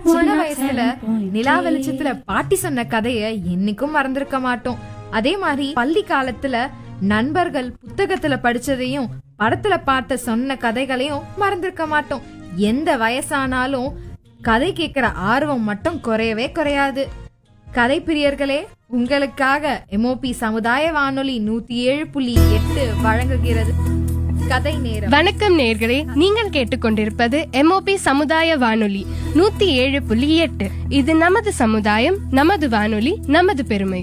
சின்ன வயசுல நிலா வெளிச்சத்துல பாட்டி சொன்ன கதைய என்னைக்கும் மறந்திருக்க மாட்டோம் அதே மாதிரி பள்ளி காலத்துல நண்பர்கள் புத்தகத்துல படிச்சதையும் படத்துல பார்த்த சொன்ன கதைகளையும் மறந்திருக்க மாட்டோம் எந்த வயசானாலும் கதை கேட்கிற ஆர்வம் மட்டும் குறையவே குறையாது கதை பிரியர்களே உங்களுக்காக எம்ஓபி சமுதாய வானொலி நூத்தி ஏழு புள்ளி எட்டு வழங்குகிறது கதை நேரம் வணக்கம் நேர்களே நீங்கள் கேட்டுக்கொண்டிருப்பது எம்ஓபி சமுதாய வானொலி நூத்தி ஏழு புள்ளி எட்டு இது நமது சமுதாயம் நமது வானொலி நமது பெருமை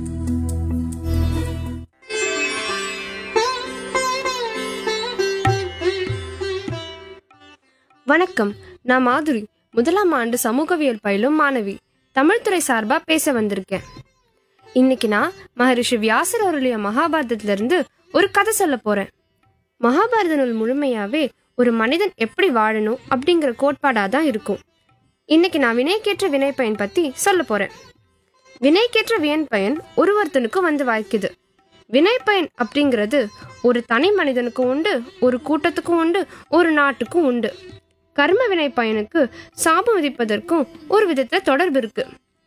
வணக்கம் நான் மாதுரி முதலாம் ஆண்டு சமூகவியல் பயிலும் மாணவி தமிழ்துறை சார்பா பேச வந்திருக்கேன் இன்னைக்கு நான் மகரிஷி வியாசர் அருளிய மகாபாரதத்துல இருந்து ஒரு கதை சொல்ல போறேன் மகாபாரத நூல் முழுமையாவே ஒரு மனிதன் எப்படி வாழணும் அப்படிங்கிற கோட்பாடா தான் இருக்கும் இன்னைக்கு நான் வினைக்கேற்ற வினை பயன் பத்தி சொல்ல போறேன் வினைக்கேற்ற வியன் பயன் ஒரு ஒருத்தனுக்கும் வந்து வாய்க்குது வினை பயன் அப்படிங்கிறது ஒரு தனி மனிதனுக்கும் உண்டு ஒரு கூட்டத்துக்கும் உண்டு ஒரு நாட்டுக்கும் உண்டு கர்ம வினை பயனுக்கு சாபம் விதிப்பதற்கும் ஒரு விதத்துல தொடர்பு இருக்கு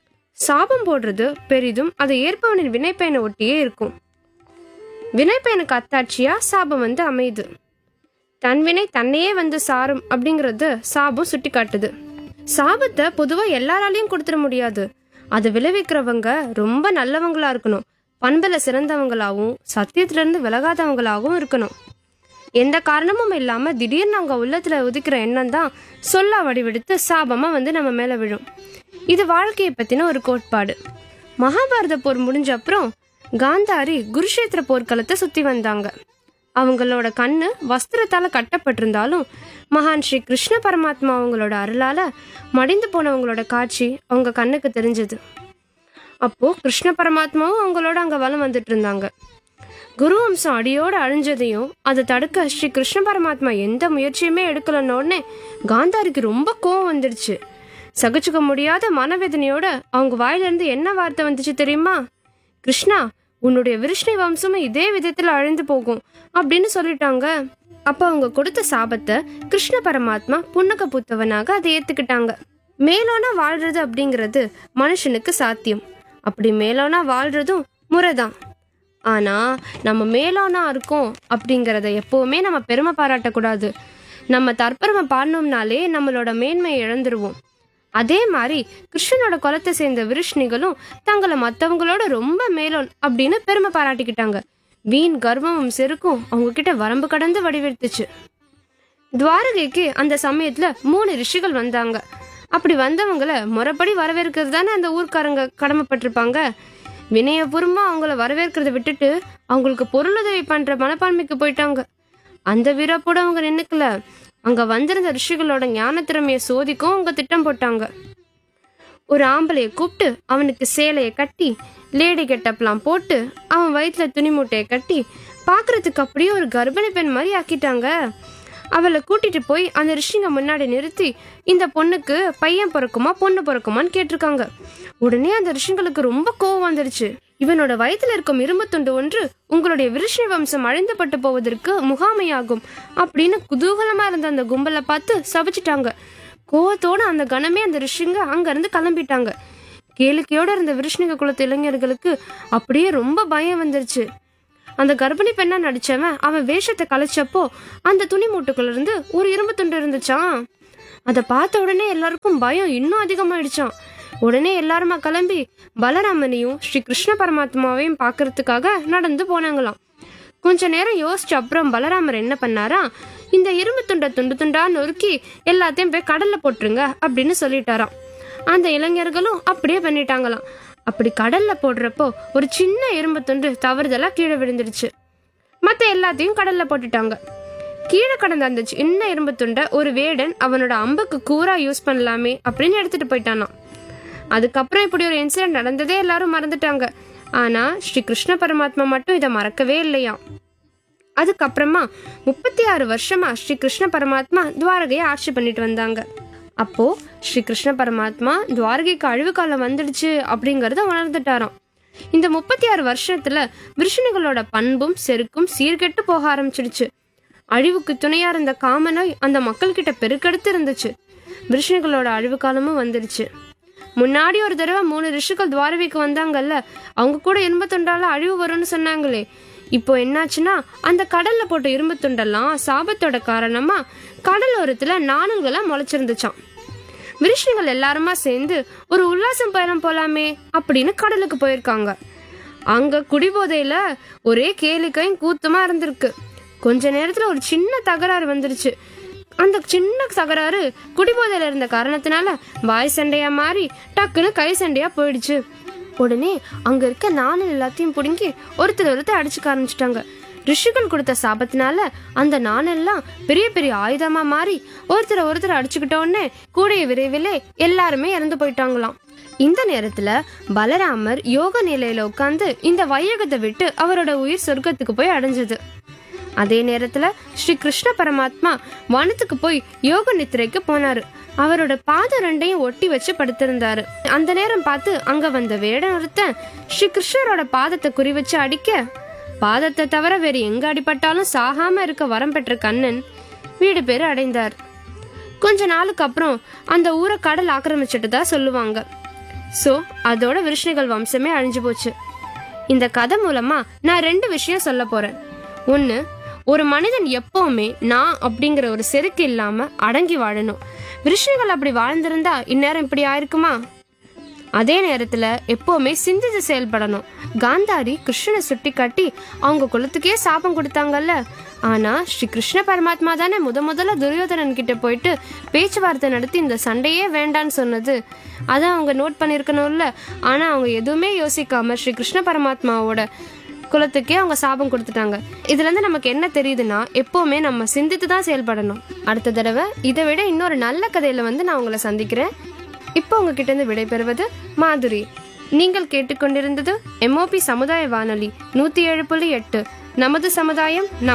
சாபம் போடுறது பெரிதும் அதை ஏற்பவனின் வினைப்பயனை ஒட்டியே இருக்கும் வினைப்பயனுக்கு அத்தாட்சியா சாபம் வந்து அமையுது தன் வினை தன்னையே வந்து சாரும் அப்படிங்கறது சாபம் சுட்டி காட்டுது சாபத்தை பொதுவா எல்லாராலையும் கொடுத்துட முடியாது அது விளைவிக்கிறவங்க ரொம்ப நல்லவங்களா இருக்கணும் பண்புல சிறந்தவங்களாகவும் சத்தியத்துல இருந்து விலகாதவங்களாகவும் இருக்கணும் எந்த காரணமும் இல்லாம திடீர்னு அங்க உள்ளத்துல உதிக்கிற எண்ணம் தான் சொல்லா வடிவெடுத்து சாபமா வந்து நம்ம மேல விழும் இது வாழ்க்கையை பத்தின ஒரு கோட்பாடு மகாபாரத போர் முடிஞ்ச அப்புறம் காந்தாரி குருஷேத்திர போர்க்களத்தை சுத்தி வந்தாங்க அவங்களோட கண்ணு வஸ்திரத்தால கட்டப்பட்டிருந்தாலும் மகான் ஸ்ரீ கிருஷ்ண பரமாத்மா அவங்களோட அருளால மடிந்து போனவங்களோட காட்சி அவங்க கண்ணுக்கு தெரிஞ்சது அப்போ கிருஷ்ண பரமாத்மாவும் அவங்களோட அங்க வலம் வந்துட்டு இருந்தாங்க குரு வம்சம் அடியோட அழிஞ்சதையும் அதை தடுக்க ஸ்ரீ கிருஷ்ண பரமாத்மா எந்த முயற்சியுமே எடுக்கலன்ன உடனே காந்தாரிக்கு ரொம்ப கோவம் வந்துடுச்சு சகிச்சுக்க முடியாத மனவேதனையோட அவங்க வாயிலிருந்து என்ன வார்த்தை வந்துச்சு தெரியுமா கிருஷ்ணா உன்னுடைய விருஷ்ணி வம்சமும் இதே விதத்துல அழிந்து போகும் அப்படின்னு சொல்லிட்டாங்க அப்ப அவங்க கொடுத்த சாபத்தை கிருஷ்ண பரமாத்மா புன்னக புத்தவனாக அதை ஏத்துக்கிட்டாங்க மேலோனா வாழ்றது அப்படிங்கிறது மனுஷனுக்கு சாத்தியம் அப்படி மேலோனா வாழ்றதும் முறைதான் ஆனா நம்ம மேலோனா இருக்கோம் அப்படிங்கிறத எப்பவுமே நம்ம பெருமை பாராட்டக்கூடாது நம்ம தற்பெருமை பாடணும்னாலே நம்மளோட மேன்மையை இழந்துருவோம் அதே மாதிரி கிருஷ்ணனோட குலத்தை சேர்ந்த விருஷ்ணிகளும் தங்களை மற்றவங்களோட ரொம்ப மேலோன் அப்படின்னு பெருமை பாராட்டிக்கிட்டாங்க வீண் கர்வமும் செருக்கும் அவங்க கிட்ட வரம்பு கடந்து வடிவெடுத்துச்சு துவாரகைக்கு அந்த சமயத்துல மூணு ரிஷிகள் வந்தாங்க அப்படி வந்தவங்கள முறைப்படி வரவேற்கிறது தானே அந்த ஊர்க்காரங்க கடமைப்பட்டிருப்பாங்க வினயபூர்வமா அவங்கள வரவேற்கிறத விட்டுட்டு அவங்களுக்கு பொருளுதவி பண்ற மனப்பான்மைக்கு போயிட்டாங்க அந்த வீரப்போட அவங்க நின்னுக்கல அங்க வந்திருந்த ரிஷிகளோட ஞான திறமைய சோதிக்கும் அவங்க திட்டம் போட்டாங்க ஒரு ஆம்பளைய கூப்பிட்டு அவனுக்கு சேலைய கட்டி லேடி கெட்டப்லாம் போட்டு அவன் வயிற்றுல துணி மூட்டையை கட்டி பார்க்கறதுக்கு அப்படியே ஒரு கர்ப்பிணி பெண் மாதிரி ஆக்கிட்டாங்க அவளை கூட்டிட்டு போய் அந்த ரிஷிங்க முன்னாடி நிறுத்தி இந்த பொண்ணுக்கு பையன் பிறக்குமா பொண்ணு பிறக்குமான்னு கேட்டிருக்காங்க உடனே அந்த ரிஷிங்களுக்கு ரொம்ப கோவம் வந்துடுச்சு இவனோட வயித்துல இருக்கும் இரும்பு துண்டு ஒன்று உங்களுடைய விருஷ்ணி வம்சம் அழிந்துபட்டு போவதற்கு முகாமையாகும் அப்படின்னு குதூகலமா இருந்த அந்த கும்பலை பார்த்து சபிச்சிட்டாங்க கோவத்தோட அந்த கணமே அந்த ரிஷிங்க அங்க இருந்து கிளம்பிட்டாங்க கேளிக்கையோட இருந்த விருஷ்ணிக குலத்து இளைஞர்களுக்கு அப்படியே ரொம்ப பயம் வந்துருச்சு அந்த கர்ப்பிணி பெண்ணா நடிச்சவன் அவன் வேஷத்தை கலைச்சப்போ அந்த துணி மூட்டுக்குள்ள இருந்து ஒரு இரும்பு துண்டு இருந்துச்சான் அதை பார்த்த உடனே எல்லாருக்கும் பயம் இன்னும் அதிகமாயிடுச்சான் உடனே எல்லாருமா கிளம்பி பலராமனையும் ஸ்ரீ கிருஷ்ண பரமாத்மாவையும் பார்க்கறதுக்காக நடந்து போனாங்களாம் கொஞ்ச நேரம் யோசிச்ச அப்புறம் பலராமர் என்ன பண்ணாரா இந்த இரும்பு துண்டை துண்டு துண்டா நொறுக்கி எல்லாத்தையும் போய் கடல்ல போட்டுருங்க அப்படின்னு சொல்லிட்டாராம் அந்த இளைஞர்களும் அப்படியே பண்ணிட்டாங்களாம் அப்படி கடல்ல போடுறப்போ ஒரு சின்ன இரும்பு துண்டு தவறுதலா கீழே விழுந்துடுச்சு மத்த எல்லாத்தையும் கடல்ல போட்டுட்டாங்க கீழே கடந்த அந்த சின்ன இரும்பு துண்டை ஒரு வேடன் அவனோட அம்புக்கு கூரா யூஸ் பண்ணலாமே அப்படின்னு எடுத்துட்டு போயிட்டானாம் அதுக்கப்புறம் இப்படி ஒரு இன்சிடென்ட் நடந்ததே எல்லாரும் மறந்துட்டாங்க ஆனா ஸ்ரீ கிருஷ்ண பரமாத்மா மட்டும் இதை மறக்கவே இல்லையாம் அதுக்கப்புறமா முப்பத்தி ஆறு வருஷமா ஸ்ரீ கிருஷ்ண பரமாத்மா துவாரகையை ஆட்சி பண்ணிட்டு வந்தாங்க அப்போ ஸ்ரீ கிருஷ்ண பரமாத்மா துவாரகைக்கு அழிவு காலம் வந்துடுச்சு அப்படிங்கறத உணர்ந்துட்டாராம் இந்த முப்பத்தி ஆறு வருஷத்துல விருஷணிகளோட பண்பும் செருக்கும் சீர்கெட்டு போக ஆரம்பிச்சிடுச்சு அழிவுக்கு துணையா இருந்த காமநோய் அந்த மக்கள்கிட்ட பெருக்கெடுத்து இருந்துச்சு ரிஷிகளோட அழிவு காலமும் வந்துடுச்சு முன்னாடி ஒரு தடவை மூணு ரிஷிகள் துவாரகைக்கு வந்தாங்கல்ல அவங்க கூட இரும்பு துண்டால அழிவு வரும்னு சொன்னாங்களே இப்போ என்னாச்சுன்னா அந்த கடல்ல போட்ட இரும்பு துண்டெல்லாம் சாபத்தோட காரணமா கடலோரத்துல நாணல்களா முளைச்சிருந்துச்சாம் விருஷ்ணிகள் எல்லாருமா சேர்ந்து ஒரு உல்லாசம் பயணம் போலாமே அப்படின்னு கடலுக்கு போயிருக்காங்க அங்க குடிபோதையில ஒரே கேளிக்கையும் கூத்தமா இருந்திருக்கு கொஞ்ச நேரத்துல ஒரு சின்ன தகராறு வந்துருச்சு அந்த சின்ன தகராறு குடிபோதையில இருந்த காரணத்தினால வாய் சண்டையா மாறி டக்குன்னு கை சண்டையா போயிடுச்சு உடனே அங்க இருக்க நாணல் எல்லாத்தையும் பிடுங்கி ஒருத்தர் ஒருத்தர் அடிச்சுக்க ஆரம்பிச்சிட்டாங்க ரிஷிகள் கொடுத்த சாபத்தினால அந்த நாணெல்லாம் பெரிய பெரிய ஆயுதமா மாறி ஒருத்தரை ஒருத்தர் அடிச்சுக்கிட்ட உடனே கூடிய விரைவிலே எல்லாருமே இறந்து போயிட்டாங்களாம் இந்த நேரத்துல பலராமர் யோக நிலையில உட்கார்ந்து இந்த வையகத்தை விட்டு அவரோட உயிர் சொர்க்கத்துக்கு போய் அடைஞ்சது அதே நேரத்துல ஸ்ரீ கிருஷ்ண பரமாத்மா வனத்துக்கு போய் யோக நித்திரைக்கு போனாரு அவரோட பாதம் ரெண்டையும் ஒட்டி வச்சு படுத்திருந்தாரு அந்த நேரம் பார்த்து அங்க வந்த வேடன் ஒருத்தன் ஸ்ரீ கிருஷ்ணரோட பாதத்தை குறி வச்சு அடிக்க பாதத்தை தவிர வேறு எங்க அடிபட்டாலும் சாகாம இருக்க வரம் பெற்ற கண்ணன் வீடு பேரு அடைந்தார் கொஞ்ச நாளுக்கு அப்புறம் அந்த ஊரை கடல் ஆக்கிரமிச்சிட்டு தான் சொல்லுவாங்க ஸோ அதோட விருஷ்ணிகள் வம்சமே அழிஞ்சு போச்சு இந்த கதை மூலமா நான் ரெண்டு விஷயம் சொல்ல போறேன் ஒன்று ஒரு மனிதன் எப்பவுமே நான் அப்படிங்கிற ஒரு செருக்கு இல்லாம அடங்கி வாழணும் விருஷ்ணிகள் அப்படி வாழ்ந்திருந்தா இந்நேரம் இப்படி ஆயிருக்குமா அதே நேரத்துல எப்பவுமே சிந்தித்து செயல்படணும் காந்தாரி கிருஷ்ணனை சுட்டி காட்டி அவங்க குலத்துக்கே சாபம் கொடுத்தாங்கல்ல ஆனா ஸ்ரீ கிருஷ்ண பரமாத்மா தானே முத முதல்ல துரியோதனன் கிட்ட போயிட்டு பேச்சுவார்த்தை நடத்தி இந்த சண்டையே வேண்டான்னு சொன்னது அதை அவங்க நோட் பண்ணியிருக்கணும்ல ஆனா அவங்க எதுவுமே யோசிக்காம ஸ்ரீ கிருஷ்ண பரமாத்மாவோட குலத்துக்கே அவங்க சாபம் கொடுத்துட்டாங்க இதுல இருந்து நமக்கு என்ன தெரியுதுன்னா எப்பவுமே நம்ம சிந்தித்து தான் செயல்படணும் அடுத்த தடவை இதை விட இன்னொரு நல்ல கதையில வந்து நான் உங்களை சந்திக்கிறேன் இப்போ உங்ககிட்ட இருந்து விடைபெறுவது மாதுரி நீங்கள் கேட்டுக்கொண்டிருந்தது எம்ஓபி சமுதாய வானொலி நூத்தி ஏழு புள்ளி எட்டு நமது சமுதாயம் நம்